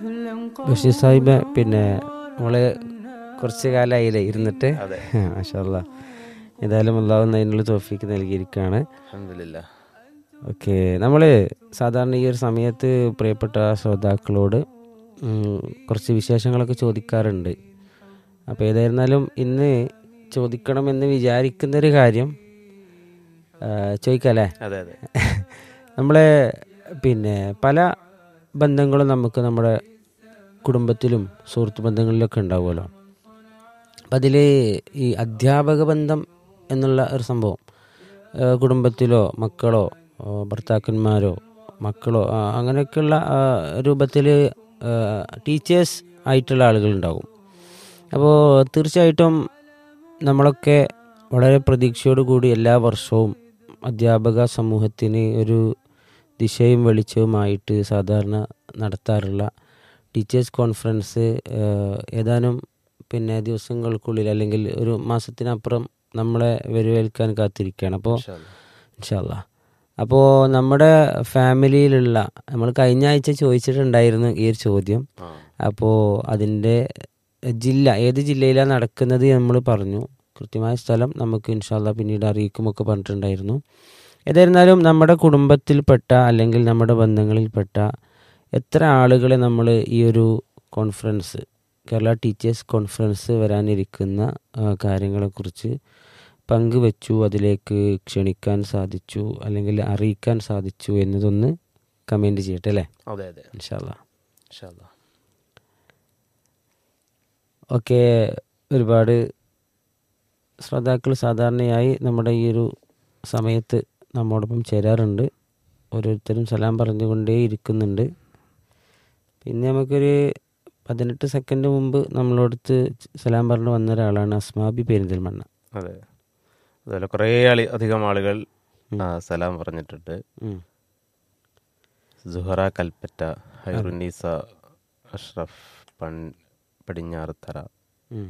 ബഷീർ സാഹിബ് പിന്നെ നമ്മള് കുറച്ച് കാലമായില്ലേ ഇരുന്നിട്ട് അതെ മാഷല്ല ഏതായാലും അള്ളാഹു അതിനുള്ള തോഫിക്ക് നൽകിയിരിക്കുകയാണ് അൽഹംദുലില്ലാ ഓക്കെ നമ്മൾ സാധാരണ ഈ ഒരു സമയത്ത് പ്രിയപ്പെട്ട ശ്രോതാക്കളോട് ഉം, കുറച്ച് വിശേഷങ്ങളൊക്കെ ചോദിക്കാറുണ്ട് അപ്പോൾ ഏതായിരുന്നാലും ഇന്ന് ചോദിക്കണമെന്ന് വിചാരിക്കുന്നൊരു കാര്യം ആ, ചോദിക്കാല്ലേ അതെ അതെ നമ്മളെ പിന്നെ പല ബന്ധങ്ങളും നമുക്ക് നമ്മുടെ കുടുംബത്തിലും സുഹൃത്ത് ബന്ധങ്ങളിലൊക്കെ ഉണ്ടാവുമല്ലോ അപ്പം അതിൽ ഈ അധ്യാപക ബന്ധം എന്നുള്ള ഒരു സംഭവം ആ, കുടുംബത്തിലോ മക്കളോ ആ, ഭർത്താക്കന്മാരോ മക്കളോ ആ, അങ്ങനെയൊക്കെയുള്ള രൂപത്തിൽ ടീച്ചേഴ്സ് ആയിട്ടുള്ള ആളുകളുണ്ടാവും അപ്പോൾ തീർച്ചയായിട്ടും നമ്മളൊക്കെ വളരെ പ്രതീക്ഷയോടു കൂടി എല്ലാ വർഷവും അധ്യാപക സമൂഹത്തിന് ഒരു ദിശയും വെളിച്ചവുമായിട്ട് സാധാരണ നടത്താറുള്ള ടീച്ചേഴ്സ് കോൺഫറൻസ് ഏഹ്, ഏതാനും പിന്നെ ദിവസങ്ങൾക്കുള്ളിൽ അല്ലെങ്കിൽ ഒരു മാസത്തിനപ്പുറം നമ്മളെ വരവേൽക്കാൻ കാത്തിരിക്കുകയാണ് അപ്പോൾ ഇൻഷാ അല്ലാ. ഇൻഷാല്ല അപ്പോൾ നമ്മുടെ ഫാമിലിയിലുള്ള നമ്മൾ കഴിഞ്ഞ ആഴ്ച ചോദിച്ചിട്ടുണ്ടായിരുന്നു ഈ ഒരു ചോദ്യം ആ അപ്പോൾ അതിൻ്റെ ജില്ല ഏത് ജില്ലയിലാണ് നടക്കുന്നത് നമ്മൾ പറഞ്ഞു കൃത്യമായ സ്ഥലം നമുക്ക് ഇൻഷാല്ല പിന്നീട് അറിയിക്കുമൊക്കെ പറഞ്ഞിട്ടുണ്ടായിരുന്നു ഏതായിരുന്നാലും നമ്മുടെ കുടുംബത്തിൽപ്പെട്ട അല്ലെങ്കിൽ നമ്മുടെ ബന്ധങ്ങളിൽപ്പെട്ട എത്ര ആളുകളെ നമ്മൾ ഈ ഒരു കോൺഫറൻസ് കേരള ടീച്ചേഴ്സ് കോൺഫറൻസ് വരാനിരിക്കുന്ന ആ, കാര്യങ്ങളെക്കുറിച്ച് പങ്കുവച്ചു അതിലേക്ക് ക്ഷണിക്കാൻ സാധിച്ചു അല്ലെങ്കിൽ അറിയിക്കാൻ സാധിച്ചു എന്നതൊന്ന് കമൻറ്റ് ചെയ്യട്ടെ അല്ലേ അതെ അതെ ഇൻഷാല്ല ഇൻഷാ അല്ലാ. ഒക്കെ ഒരുപാട് ശ്രോതാക്കൾ സാധാരണയായി നമ്മുടെ ഈ ഒരു സമയത്ത് നമ്മോടൊപ്പം ചേരാറുണ്ട് ഓരോരുത്തരും സലാം പറഞ്ഞുകൊണ്ടേ ഇരിക്കുന്നുണ്ട് പിന്നെ നമുക്കൊരു പതിനെട്ട് സെക്കൻഡ് മുമ്പ് നമ്മളോടത്ത് സലാം പറഞ്ഞു വന്ന ഒരാളാണ് അസ്മാബി പെരിന്തൽമണ്ണ അതെ അതുപോലെ കുറേ ആളി അധികം ആളുകൾ ആ, സലാം പറഞ്ഞിട്ടുണ്ട് ഉം. സുഹറ കൽപ്പറ്റ ഹൈറുന്നീസ അഷ്റഫ് പൺ പടിഞ്ഞാറത്തറ ഉം.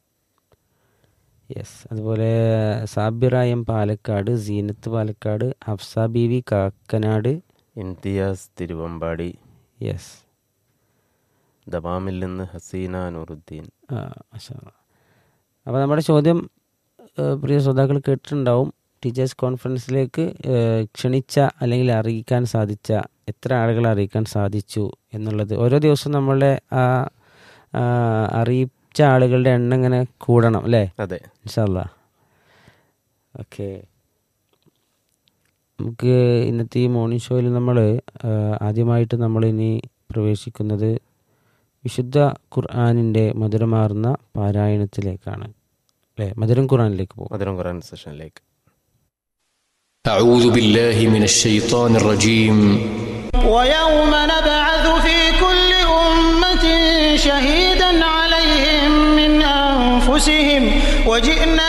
യെസ് അതുപോലെ Sabira M Palakkad Seenath Palakkad Hafsa B V Kakkanad Imtiyaz Thiruvambady yes ദമാമിൽ നിന്ന് ഹസീന നൂറുദ്ദീൻ അപ്പോൾ നമ്മുടെ ചോദ്യം ആ, പ്രിയ ശ്രോതാക്കൾ കേട്ടിട്ടുണ്ടാവും ടീച്ചേഴ്സ് കോൺഫറൻസിലേക്ക് ആ, ക്ഷണിച്ച അല്ലെങ്കിൽ അറിയിക്കാൻ സാധിച്ച എത്ര ആളുകളെ അറിയിക്കാൻ സാധിച്ചു എന്നുള്ളത് ഓരോ ദിവസവും നമ്മളുടെ ആ ആ, അറിയിച്ച ആളുകളുടെ എണ്ണം ഇങ്ങനെ കൂടണം അല്ലേ അതെ ഇൻഷല്ല ഓക്കെ നമുക്ക് ഇന്നത്തെ ഈ മോർണിംഗ് ഷോയിൽ നമ്മൾ ആദ്യമായിട്ട് നമ്മൾ ഇനി പ്രവേശിക്കുന്നത് വിശുദ്ധ ഖുർആാനിൻ്റെ മധുരമാർന്ന പാരായണത്തിലേക്കാണ് അല്ലേ മധുരം ഖുർആാനിലേക്ക് പോകും മധുരം ഖുറാൻ സെഷനിലേക്ക് أعوذ بالله من الشيطان الرجيم ويوم نبعث في كل أمة شهيدا عليهم من أنفسهم وجئنا